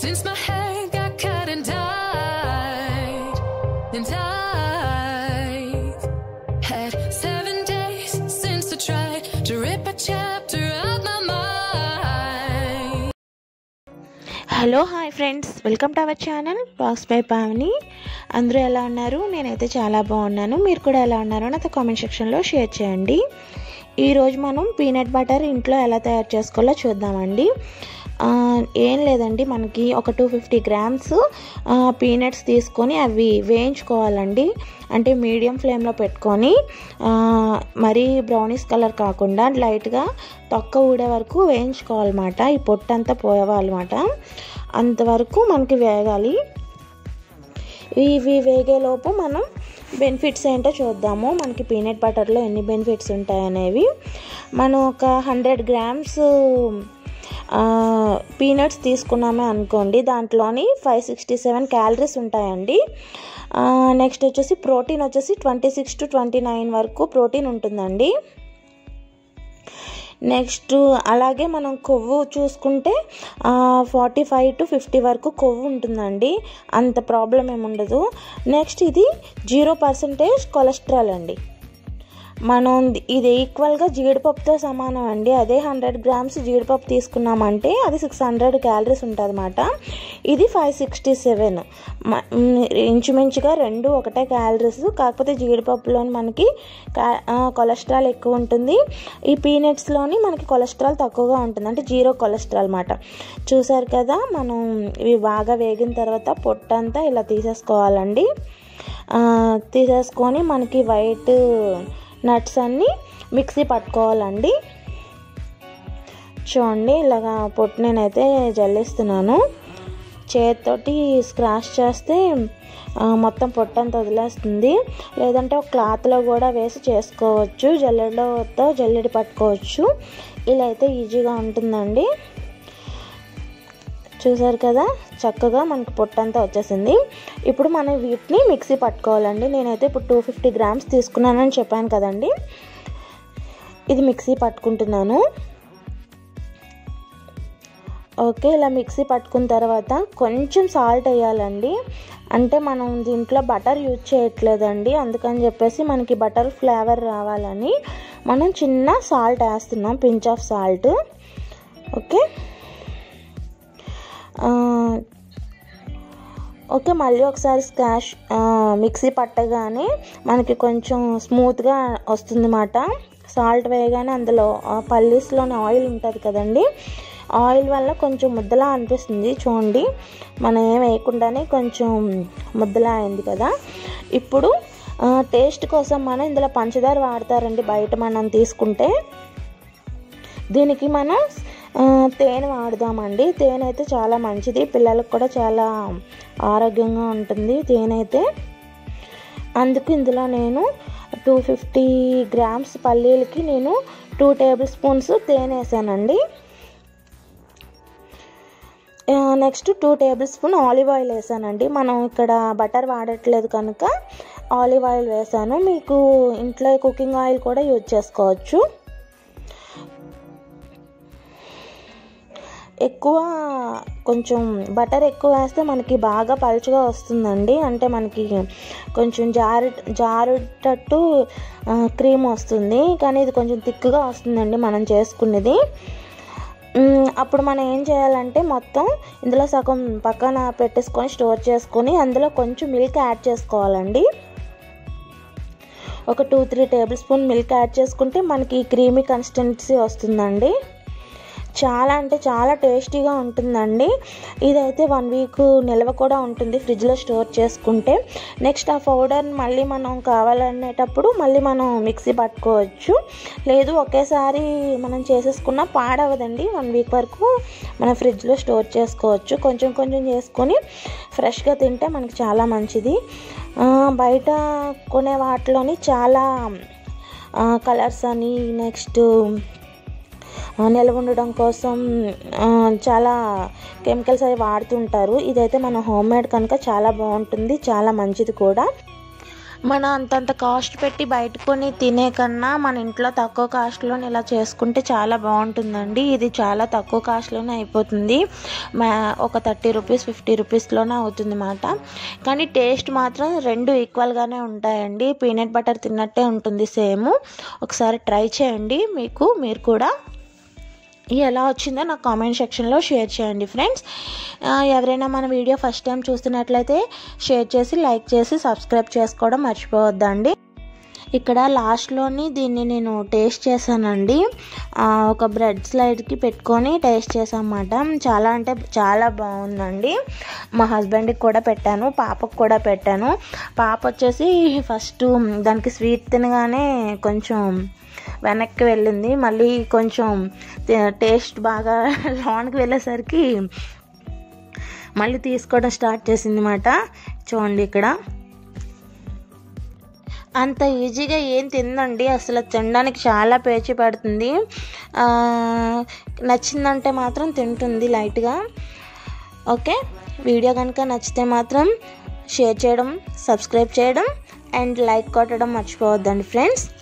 Since my hair got cut and dyed, and I've had seven days since I tried to rip a chapter out my mind. Hello hi friends welcome to our channel box by Pavani అందరూ ఎలా ఉన్నారు నేనైతే చాలా బాగున్నాను మీరు కూడా ఎలా ఉన్నారో నాతో కామెంట్ సెక్షన్లో షేర్ చేయండి ఈరోజు మనం పీనట్ బటర్ ఇంట్లో ఎలా తయారు చేసుకోవాలో చూద్దామండి ఆ, ఏం లేదండి మనకి ఒక టూ ఫిఫ్టీ గ్రామ్స్ పీనట్స్ తీసుకొని అవి వేయించుకోవాలండి అంటే మీడియం ఫ్లేమ్లో పెట్టుకొని ఆ, మరీ బ్రౌనీస్ కలర్ కాకుండా లైట్గా తొక్క ఊడే వరకు వేయించుకోవాలన్నమాట ఈ పొట్టంతా పోయేవాళ్ళమాట అంతవరకు మనకి వేగాలి ఇవి వేగేలోపు మనం బెనిఫిట్స్ ఏంటో చూద్దాము మనకి పీనట్ బటర్లో ఎన్ని బెనిఫిట్స్ ఉంటాయనేవి మనం ఒక హండ్రెడ్ గ్రామ్స్ పీనట్స్ తీసుకున్నామే అనుకోండి దాంట్లోని ఫైవ్ సిక్స్టీ సెవెన్ క్యాలరీస్ ఉంటాయండి నెక్స్ట్ వచ్చేసి ప్రోటీన్ వచ్చేసి twenty six to twenty nine వరకు ప్రోటీన్ ఉంటుందండి నెక్స్ట్ అలాగే మనం కొవ్వు చూసుకుంటే ఫార్టీ ఫైవ్ టు ఫిఫ్టీ వరకు కొవ్వు ఉంటుందండి అంత ప్రాబ్లం ఏమి ఉండదు నెక్స్ట్ ఇది జీరో పర్సంటేజ్ కొలెస్ట్రాల్ అండి మనం ఇది ఈక్వల్గా జీడిపప్పుతో సమానం అండి అదే హండ్రెడ్ గ్రామ్స్ జీడిపప్పు తీసుకున్నామంటే అది సిక్స్ హండ్రెడ్ క్యాలరీస్ ఉంటుంది అనమాట ఇది ఫైవ్ సిక్స్టీ సెవెన్ ఇంచుమించుగా రెండు ఒకటే క్యాలరీస్ కాకపోతే జీడిపప్పులోని మనకి కొలెస్ట్రాల్ ఎక్కువ ఉంటుంది ఈ పీనట్స్లోని మనకి కొలెస్ట్రాల్ తక్కువగా ఉంటుంది అంటే జీరో కొలెస్ట్రాల్ అనమాట చూసారు కదా మనం ఇవి బాగా వేగిన తర్వాత పొట్టంతా ఇలా తీసేసుకోవాలండి ఆ, తీసేసుకొని మనకి వైట్ నట్స్ అన్నీ మిక్సీ పట్టుకోవాలండి చూడండి ఇలాగా పొట్టు నేనైతే జల్లిస్తున్నాను చేతితోటి స్క్రాచ్ చేస్తే ఆ, మొత్తం పొట్టంతా వదిలేస్తుంది లేదంటే ఒక క్లాత్లో కూడా వేసి చేసుకోవచ్చు జల్లెడతో జల్లెడి పట్టుకోవచ్చు ఇలా అయితే ఈజీగా ఉంటుందండి చూసారు కదా చక్కగా మనకి పొట్టంతా వచ్చేసింది ఇప్పుడు మనం వీటిని మిక్సీ పట్టుకోవాలండి నేనైతే ఇప్పుడు టూ ఫిఫ్టీ గ్రామ్స్ తీసుకున్నానని చెప్పాను కదండి ఇది మిక్సీ పట్టుకుంటున్నాను ఓకే ఇలా మిక్సీ పట్టుకున్న తర్వాత కొంచెం సాల్ట్ వేయాలండి అంటే మనం దీంట్లో బటర్ యూజ్ చేయట్లేదండి అందుకని చెప్పేసి మనకి బటర్ ఫ్లేవర్ రావాలని మనం చిన్న సాల్ట్ వేస్తున్నాం pinch of salt okay ah, okay మళ్ళీ ఒకసారి స్కాష్ మిక్సీ పట్టగానే మనకి కొంచెం స్మూత్గా వస్తుంది అన్నమాట సాల్ట్ వేయగానే అందులో ఆ పల్లీస్లోని ఆయిల్ ఉంటుంది కదండి ఆయిల్ వల్ల కొంచెం ముద్దలా అనిపిస్తుంది చూడండి మనం ఏం వేయకుండానే కొంచెం ముద్దలా అయింది కదా ఇప్పుడు ఆ, టేస్ట్ కోసం మనం ఇందులో పంచదార వాడతారండి బయట మనం తీసుకుంటే దీనికి మనం ఆ, తేనె వాడదామండి తేనె అయితే చాలా మంచిది పిల్లలకు కూడా చాలా ఆరోగ్యంగా ఉంటుంది తేనె అయితే అందుకు ఇందులో నేను టూ ఫిఫ్టీ గ్రామ్స్ పల్లీలకి నేను టూ టేబుల్ స్పూన్స్ తేనె వేసానండి next two tablespoon olive oil వేసానండి మనం ఇక్కడ బటర్ వాడట్లేదు కనుక ఆలివ్ ఆయిల్ వేసాను మీకు ఇంట్లో కుకింగ్ ఆయిల్ కూడా యూజ్ చేసుకోవచ్చు ఎక్కువ కొంచెం బటర్ ఎక్కువ వేస్తే మనకి బాగా పలుచగా వస్తుందండి అంటే మనకి కొంచెం జారు జారుటట్టు క్రీమ్ వస్తుంది కానీ ఇది కొంచెం థిక్గా వస్తుందండి మనం చేసుకునేది మ్, అప్పుడు మనం ఏం చేయాలంటే మొత్తం ఇందులో సగం పక్కన పెట్టేసుకొని స్టోర్ చేసుకొని అందులో కొంచెం మిల్క్ యాడ్ చేసుకోవాలండి ఒక two three tablespoon milk add చేసుకుంటే మనకి క్రీమీ కన్సిస్టెన్సీ వస్తుందండి చాలా అంటే చాలా టేస్టీగా ఉంటుందండి ఇదైతే వన్ వీక్ నిల్వ కూడా ఉంటుంది ఫ్రిడ్జ్లో స్టోర్ చేసుకుంటే నెక్స్ట్ ఆ పౌడర్ని మళ్ళీ మనం కావాలనేటప్పుడు మళ్ళీ మనం మిక్సీ పట్టుకోవచ్చు లేదు ఒకేసారి మనం చేసేసుకున్న పాడవదండి వన్ వీక్ వరకు మన ఫ్రిడ్జ్లో స్టోర్ చేసుకోవచ్చు కొంచెం కొంచెం చేసుకొని ఫ్రెష్గా తింటే మనకి చాలా మంచిది ఆ, బయట కొనే వాటిలోని చాలా కలర్స్ అని నెక్స్ట్ ఆ, నిల్వ ఉండడం కోసం ఆ, చాలా కెమికల్స్ అవి వాడుతుంటారు ఇదైతే మన హోమ్ మేడ్ కనుక చాలా బాగుంటుంది చాలా మంచిది కూడా మన అంతంత కాస్ట్ పెట్టి బయట కొని తినే కన్నా మన ఇంట్లో తక్కువ కాస్ట్లో ఇలా చేసుకుంటే చాలా బాగుంటుందండి ఇది చాలా తక్కువ కాస్ట్లోనే అయిపోతుంది మా ఒక థర్టీ రూపీస్ ఫిఫ్టీ రూపీస్లోనే అవుతుంది అన్నమాట కానీ టేస్ట్ మాత్రం రెండు ఈక్వల్గానే ఉంటాయండి పీనట్ బటర్ తిన్నట్టే ఉంటుంది సేమ్ ఒకసారి ట్రై చేయండి మీకు మీరు కూడా ఇది ఎలా వచ్చిందో నాకు కామెంట్ సెక్షన్లో షేర్ చేయండి ఫ్రెండ్స్ ఆ, ఎవరైనా మన వీడియో ఫస్ట్ టైం చూస్తున్నట్లయితే షేర్ చేసి లైక్ చేసి సబ్స్క్రైబ్ చేసుకోవడం మర్చిపోవద్దండి ఇక్కడ లాస్ట్లోని దీన్ని నేను టేస్ట్ చేశానండి ఆ, ఒక బ్రెడ్ స్లైడ్కి పెట్టుకొని టేస్ట్ చేసామన్నమాట చాలా అంటే చాలా బాగుందండి మా హస్బెండ్కి కూడా పెట్టాను పాపకు కూడా పెట్టాను పాప వచ్చేసి ఫస్ట్ దానికి స్వీట్ తినగానే కొంచెం వెనక్కి వెళ్ళింది మళ్ళీ కొంచెం తే- టేస్ట్ బాగా లోనికి వెళ్ళేసరికి మళ్ళీ తీసుకోవడం స్టార్ట్ చేసింది అన్నమాట చూడండి ఇక్కడ అంత ఈజీగా ఏం తిందండి అసలు తినడానికి చాలా పేచి పడుతుంది ఆ, నచ్చిందంటే మాత్రం తింటుంది లైట్గా ఓకే వీడియో కనుక నచ్చితే మాత్రం షేర్ చేయడం సబ్స్క్రైబ్ చేయడం అండ్ లైక్ కొట్టడం మర్చిపోవద్దండి ఫ్రెండ్స్